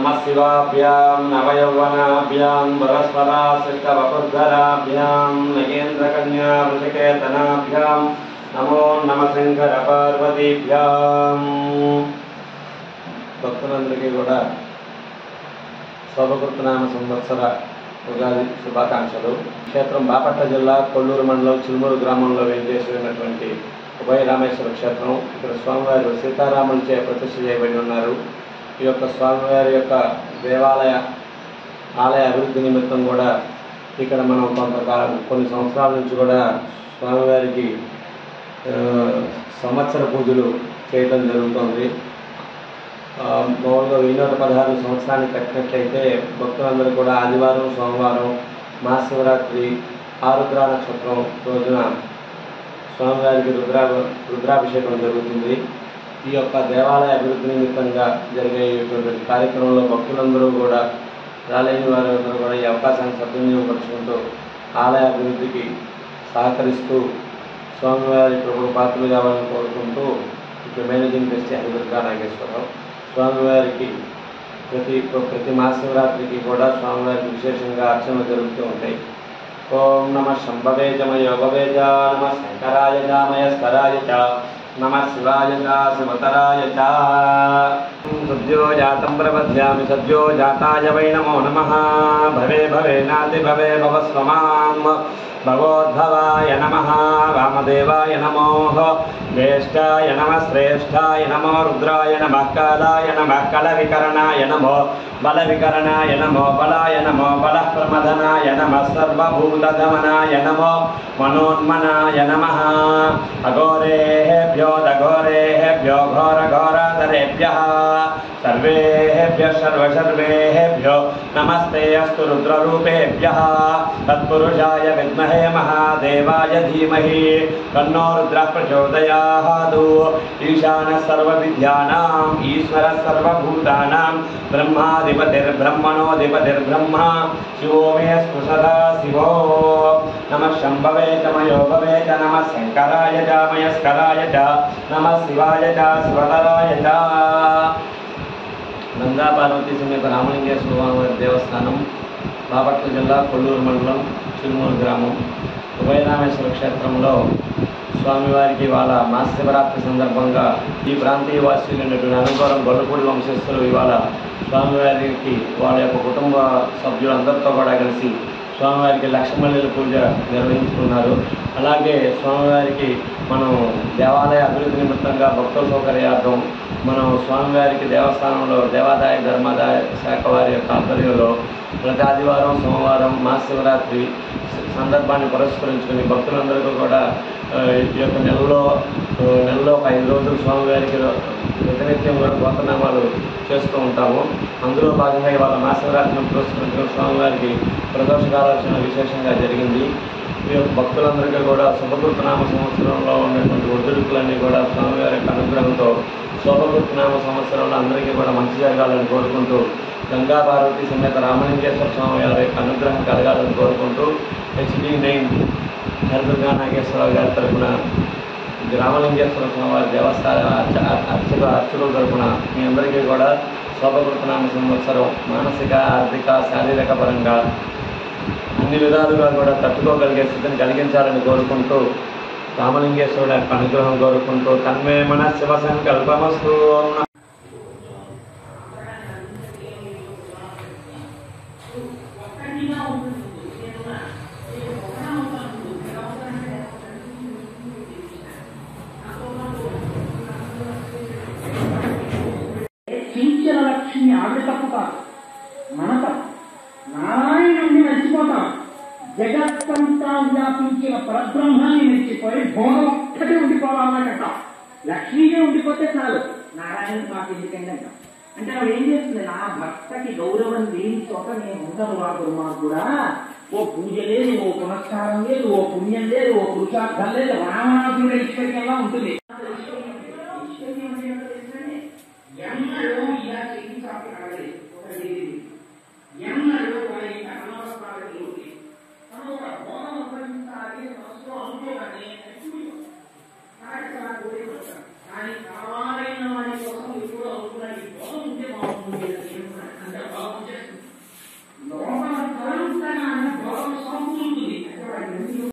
నమ శివాభ్యాం నవయౌవనాభ్యాం వరస్వరాశిష్టవపుర్ధరాభ్యాం నగేంద్రకన్యా వృషకేతనాభ్యాం నమో నమ శంకర పార్వతీభ్యాం భక్తులందరికీ కూడా శోభకృతనామ సంవత్సర ఉగాది శుభాకాంక్షలు క్షేత్రం బాపట్ల జిల్లా కొల్లూరు మండలం చిలుమూరు గ్రామంలో వేంచేసి ఉన్నటువంటి ఉభయ రామేశ్వర క్షేత్రం ఇక్కడ స్వామివారు సీతారాములచే ప్రతిష్ఠ చేయబడి ఉన్నారు ఈ యొక్క స్వామివారి యొక్క దేవాలయ ఆలయ అభివృద్ధి నిమిత్తం కూడా ఇక్కడ మనం కొంతకాలం కొన్ని సంవత్సరాల నుంచి కూడా స్వామివారికి ఆ, సంవత్సర పూజలు చేయడం జరుగుతుంది ఆ, మామూలుగా వెయ్యి నూట పదహారు సంవత్సరానికి కట్టినట్లయితే భక్తులందరూ కూడా ఆదివారం సోమవారం మహాశివరాత్రి ఆరుద్ర నక్షత్రం రోజున స్వామివారికి రుద్రా రుద్రాభిషేకం జరుగుతుంది ఈ యొక్క దేవాలయ అభివృద్ధి నిమిత్తంగా జరిగేటువంటి కార్యక్రమంలో భక్తులందరూ కూడా రాలేని వారందరూ కూడా ఈ అవకాశాన్ని సద్వినియోగపరుచుకుంటూ ఆలయ అభివృద్ధికి సహకరిస్తూ స్వామివారి ప్రభు పాత్రలు కావాలని కోరుకుంటూ ఇక్కడ మేనేజింగ్ ట్రస్టీ హరిదుర్గా నాగేశ్వరరావు స్వామివారికి ప్రతి ప్రతి మహాశివరాత్రికి కూడా స్వామివారికి విశేషంగా అర్చనలు జరుగుతూ ఉంటాయి ఓం నమ శంభవే జమ యోగవే చ నమ శంకరాయ జామయ స్కరాయ చ నమ శివాయ చ శివతరాయ చ సద్యో జాతం ప్రపద్యామి సద్యో జాతాయ వై నమో నమ భవే భవే నాతి భవే భవ స్వమాం భగవద్భవాయ నమ వామదేవాయ నమో జ్యేష్ఠాయ నమ శ్రేష్ఠాయ నమో రుద్రాయ నమ కాలాయ నమ కల వికరణాయ నమో బల వికరణాయ నమో బలాయ నమో బల ప్రమదనాయ నమ సర్వభూతగమనాయ నమో మనోన్మనాయ నమ అఘోరేభ్యో దఘోరేభ్యో ఘోర ఘోరాధరేభ్య సర్వేభ్య సర్వసర్వేభ్యో నమస్తే అస్తు రుద్రరూపేభ్య తత్పురుషాయ విద్మహే మహాదేవాయ ధీమహి తన్నో రుద్ర ప్రచోదయాదు ఈశాన సర్వవిద్యానాం ఈశ్వర సర్వభూతానాం బ్రహ్మాధిపతిర్బ్రహ్మణోధిపతిర్బ్రహ్మ శివో మే స్పృశదా శివో నమ శంభవే చ మయోభవే చ నమ శంకరాయ చ మయస్కరాయ చ నమ శివాయ చ శివతరాయ చ గంగా పార్వతీ సమేత రామలింగేశ్వర స్వామి దేవస్థానం బాపట్ల జిల్లా కొల్లూరు మండలం చిరుమూరు గ్రామం ఉభయరామేశ్వర క్షేత్రంలో స్వామివారికి వాళ్ళ మహాశివరాత్రి సందర్భంగా ఈ ప్రాంతీయ వాసులైనటువంటి అనంతపురం గొల్లపూడి వంశస్థులు ఇవాళ స్వామివారికి వాళ్ళ యొక్క కుటుంబ సభ్యులందరితో కూడా కలిసి స్వామివారికి లక్ష్మణుల పూజ నిర్వహించుకున్నారు అలాగే స్వామివారికి మనం దేవాలయ అభివృద్ధి నిమిత్తంగా భక్తుల సౌకర్యార్థం మనం స్వామివారికి దేవస్థానంలో దేవాదాయ ధర్మాదాయ శాఖ వారి యొక్క ఆధ్వర్యంలో ప్రతి ఆదివారం సోమవారం మహాశివరాత్రి సందర్భాన్ని పురస్కరించుకుని భక్తులందరికీ కూడా ఆ, ఈ యొక్క నెలలో ఆ, నెలలో ఒక ఐదు రోజులు స్వామివారికి ప్రతినిత్యం కూడా గోతనామాలు చేస్తూ ఉంటాము అందులో భాగంగా ఇవాళ మహాశివరాత్రిని పురస్కరించుకుని స్వామివారికి ప్రదోషకాలోచన విశేషంగా జరిగింది ఈ యొక్క భక్తులందరికీ కూడా శుభకృతనామ సంవత్సరంలో ఉన్నటువంటి ఒడిదుడుకులన్నీ కూడా స్వామివారి యొక్క అనుగ్రహంతో శుభకృతనామ సంవత్సరంలో అందరికీ కూడా మంచి జరగాలని కోరుకుంటూ గంగా పార్వతి సమేత రామలింగేశ్వర స్వామి వారి యొక్క అనుగ్రహం కలగాలని కోరుకుంటూ హెచ్డి నైన్ హరిదుర్గా నాగేశ్వరరావు గారి తరఫున రామలింగేశ్వర స్వామి వారి దేవస్థాన అర్చ- అర్చక అర్చకుల తరఫున మీ అందరికీ కూడా శోభకృతనామ సంవత్సరం మానసిక ఆర్థిక శారీరక పరంగా అన్ని విధాలుగా కూడా తట్టుకోగలిగే స్థితిని కలిగించాలని కోరుకుంటూ రామలింగేశ్వరుడు యొక్క అనుగ్రహం కోరుకుంటూ తన్మే మన శివ సంకల్పమస్తు ఓం నమః చించిన లక్ష్మి ఆవిడ తప్పు కాదు మన తప్పు నారాయణుడిని మర్చిపోతాం జగత్తంతా వ్యాపించిన పరబ్రహ్మాన్ని మర్చిపోయి భోగం ఒక్కటే ఉండిపోవాలన్నట లక్ష్మీగా ఉండిపోతే చాలు నారాయణ మాకు ఎందుకండి అంటాం అంటే ఆవిడ ఏం చేస్తుంది నా భర్తకి గౌరవం లేని చోట నేను ఉండను ఆ దుర్మార్గుడా ఓ పూజ లేదు ఓ పునస్కారం లేదు ఓ పుణ్యం లేదు ఓ పురుషార్థం లేదు రామనాథుడు ఐశ్వర్యంగా ఉంటుంది